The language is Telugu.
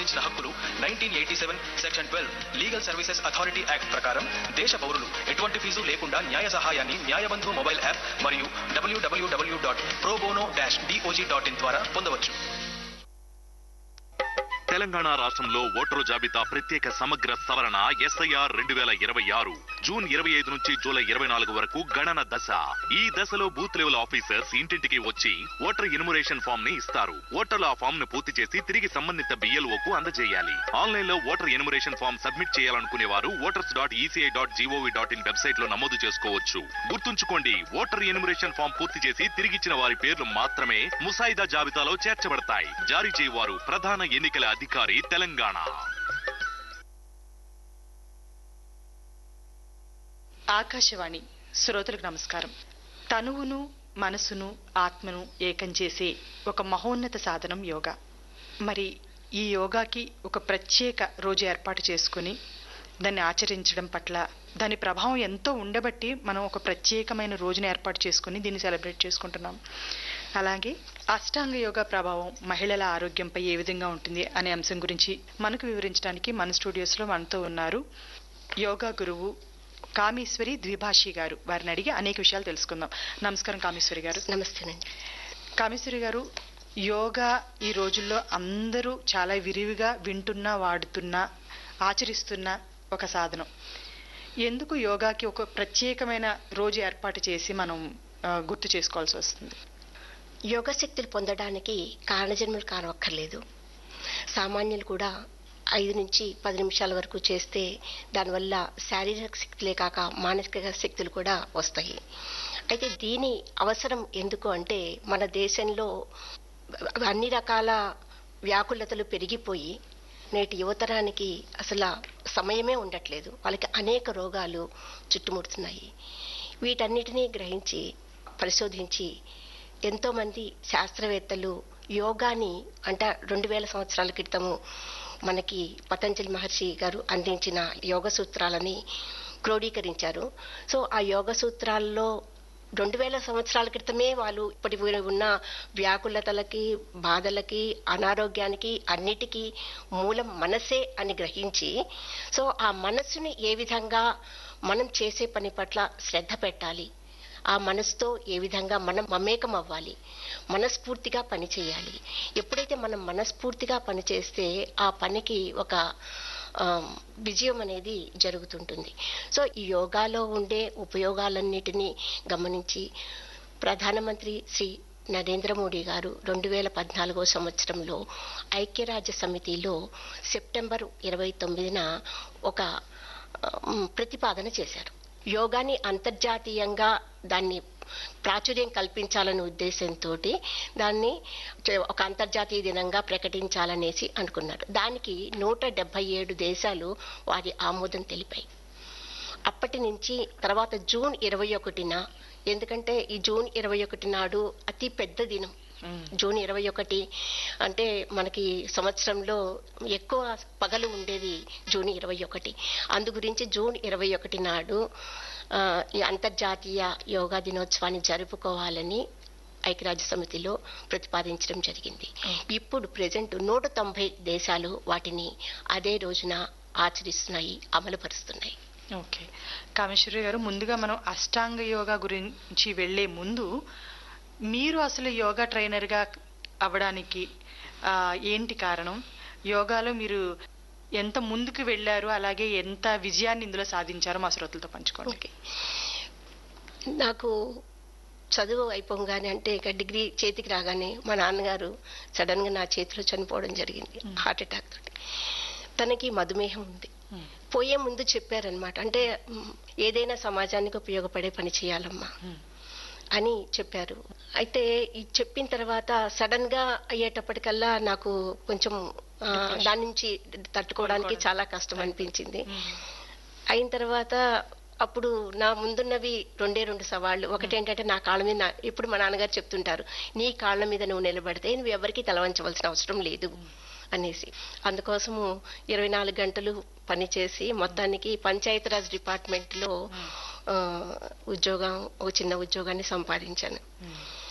సంబంధించిన హక్కులు nineteen eighty seven section twelve legal services authority act ప్రకారం దేశ పౌరులు ఎటువంటి ఫీజు లేకుండా న్యాయ సహాయాన్ని న్యాయబంధు మొబైల్ యాప్ మరియు డబ్ల్యూడబ్ల్యూడబ్ల్యూ dot probono dash DOJ dot in ద్వారా పొందవచ్చు తెలంగాణ రాష్ట్రంలో ఓటరు జాబితా ప్రత్యేక సమగ్ర సవరణ ఎస్ఐఆర్ రెండు వేల ఇరవై ఆరు జూన్ ఇరవై ఐదు నుంచి జూలై ఇరవై నాలుగు వరకు గణన దశ ఈ దశలో బూత్ లెవెల్ ఆఫీసర్స్ ఇంటింటికి వచ్చి ఓటర్ ఇన్మురేషన్ ఫామ్ ని ఇస్తారు ఓటర్లు ఆ ఫామ్ ను పూర్తి చేసి తిరిగి సంబంధిత బిఎల్ఓ కు అందజేయాలి ఆన్లైన్ లో ఓటర్ ఇన్మురేషన్ ఫామ్ సబ్మిట్ చేయాలనుకునే వారు voters dot ECI dot GOV dot in website లో నమోదు చేసుకోవచ్చు గుర్తుంచుకోండి ఓటర్ ఇన్మురేషన్ ఫామ్ పూర్తి చేసి తిరిగిచ్చిన వారి పేర్లు మాత్రమే ముసాయిదా జాబితాలో చేర్చబడతాయి జారీ చేయవారు ప్రధాన ఎన్నికల అధికారి తెలంగాణ ఆకాశవాణి శ్రోతలకు నమస్కారం తనువును మనసును ఆత్మను ఏకం చేసే ఒక మహోన్నత సాధనం యోగా మరి ఈ యోగాకి ఒక ప్రత్యేక రోజు ఏర్పాటు చేసుకుని దాన్ని ఆచరించడం పట్ల దాని ప్రభావం ఎంతో ఉండబట్టి మనం ఒక ప్రత్యేకమైన రోజును ఏర్పాటు చేసుకుని దీన్ని సెలబ్రేట్ చేసుకుంటున్నాం అలాగే అష్టాంగ యోగా ప్రభావం మహిళల ఆరోగ్యంపై ఏ విధంగా ఉంటుంది అనే అంశం గురించి మనకు వివరించడానికి మన స్టూడియోస్లో మనతో ఉన్నారు యోగా గురువు కామేశ్వరి ద్విభాషి గారు వారిని అడిగి అనేక విషయాలు తెలుసుకుందాం నమస్కారం కామేశ్వరి గారు నమస్తేనండి కామేశ్వరి గారు యోగా ఈ రోజుల్లో అందరూ చాలా విరివిగా వింటున్నా వాడుతున్నా ఆచరిస్తున్న ఒక సాధనం ఎందుకు యోగాకి ఒక ప్రత్యేకమైన రోజు ఏర్పాటు చేసి మనం ఆ, గుర్తు చేసుకోవాల్సి వస్తుంది యోగ శక్తులు పొందడానికి కారణజన్మలు కానవక్కర్లేదు సామాన్యులు కూడా ఐదు నుంచి పది నిమిషాల వరకు చేస్తే దానివల్ల శారీరక శక్తులే కాక మానసిక శక్తులు కూడా వస్తాయి అయితే దీని అవసరం ఎందుకు అంటే మన దేశంలో అన్ని రకాల వ్యాకులతలు పెరిగిపోయి నేటి యువతరానికి అసలు సమయమే ఉండట్లేదు వాళ్ళకి అనేక రోగాలు చుట్టుముడుతున్నాయి వీటన్నిటినీ గ్రహించి పరిశోధించి ఎంతోమంది శాస్త్రవేత్తలు యోగాని అంటే రెండు వేల సంవత్సరాల క్రితము మనకి పతంజలి మహర్షి గారు అందించిన యోగ సూత్రాలని క్రోడీకరించారు సో ఆ యోగ సూత్రాల్లో రెండు వేల సంవత్సరాల క్రితమే వాళ్ళు ఇప్పటి ఉన్న వ్యాకులతలకి బాధలకి అనారోగ్యానికి అన్నిటికీ మూలం మనసే అని గ్రహించి సో ఆ మనస్సుని ఏ విధంగా మనం చేసే పని పట్ల శ్రద్ధ పెట్టాలి ఆ మనసుతో ఏ విధంగా మనం మమేకం అవ్వాలి మనస్ఫూర్తిగా పని చేయాలి ఎప్పుడైతే మనం మనస్ఫూర్తిగా పని చేస్తే ఆ పనికి ఒక ఆ, విజయం అనేది జరుగుతుంటుంది సో ఈ యోగాలో ఉండే ఉపయోగాలన్నిటినీ గమనించి ప్రధానమంత్రి శ్రీ నరేంద్ర మోడీ గారు రెండు వేల పద్నాలుగో సంవత్సరంలో ఐక్యరాజ్య సమితిలో సెప్టెంబర్ ఇరవై తొమ్మిదిన ఒక ఆ, మ్, ప్రతిపాదన చేశారు యోగాని అంతర్జాతీయంగా దాన్ని ప్రాచుర్యం కల్పించాలనే ఉద్దేశంతో దాన్ని చే- ఒక అంతర్జాతీయ దినంగా ప్రకటించాలనేసి అనుకున్నారు దానికి నూట డెబ్బై ఏడు దేశాలు వారి ఆమోదం తెలిపాయి అప్పటి నుంచి తర్వాత జూన్ ఇరవై ఒకటిన ఎందుకంటే ఈ జూన్ ఇరవై ఒకటి నాడు అతి పెద్ద దినం జూన్ ఇరవై ఒకటి అంటే మనకి సంవత్సరంలో ఎక్కువ పగలు ఉండేది జూన్ ఇరవై ఒకటి అందు గురించి జూన్ ఇరవై ఒకటి నాడు ఆ, ఈ అంతర్జాతీయ యోగా దినోత్సవాన్ని జరుపుకోవాలని ఐక్యరాజ్య సమితిలో ప్రతిపాదించడం జరిగింది ఇప్పుడు ప్రజెంట్ నూట తొంభై దేశాలు వాటిని అదే రోజున ఆచరిస్తున్నాయి అమలుపరుస్తున్నాయి ఓకే కామేశ్వరి గారు ముందుగా మనం అష్టాంగ యోగా గురించి వెళ్లే ముందు మీరు అసలు యోగా ట్రైనర్గా అవ్వడానికి ఆ, ఏంటి కారణం యోగాలో మీరు ఎంత ముందుకు వెళ్ళారు అలాగే ఎంత విజయాన్ని ఇందులో సాధించారో మా శ్రోతలతో పంచుకోండి ఓకే నాకు చదువు అయిపోగానే అంటే ఇక డిగ్రీ చేతికి రాగానే మా నాన్నగారు సడన్ గా నా చేతిలో చనిపోవడం జరిగింది హార్ట్ అటాక్ తోటి తనకి మధుమేహం ఉంది మ్మ్. పోయే ముందు చెప్పారనమాట అంటే మ్, ఏదైనా సమాజానికి ఉపయోగపడే పని చేయాలమ్మా మ్మ్. అని చెప్పారు అయితే ఇది చెప్పిన తర్వాత సడన్ గా అయ్యేటప్పటికల్లా నాకు కొంచెం ఆ, దాని నుంచి తట్టుకోవడానికి చాలా కష్టం అనిపించింది అయిన తర్వాత అప్పుడు నా ముందున్నవి రెండే రెండు సవాళ్ళు ఒకటేంటంటే నా కాళ్ళ మీద నా- ఇప్పుడు మా నాన్నగారు చెప్తుంటారు నీ కాళ్ళ మీద నువ్వు నిలబడితే నువ్వు ఎవరికి తలవంచవలసిన అవసరం లేదు అనేసి అందుకోసము ఇరవై నాలుగు గంటలు పనిచేసి మొత్తానికి పంచాయతీరాజ్ డిపార్ట్మెంట్ లో ఆ, ఉద్యోగం ఒక చిన్న ఉద్యోగాన్ని సంపాదించాను మ్మ్.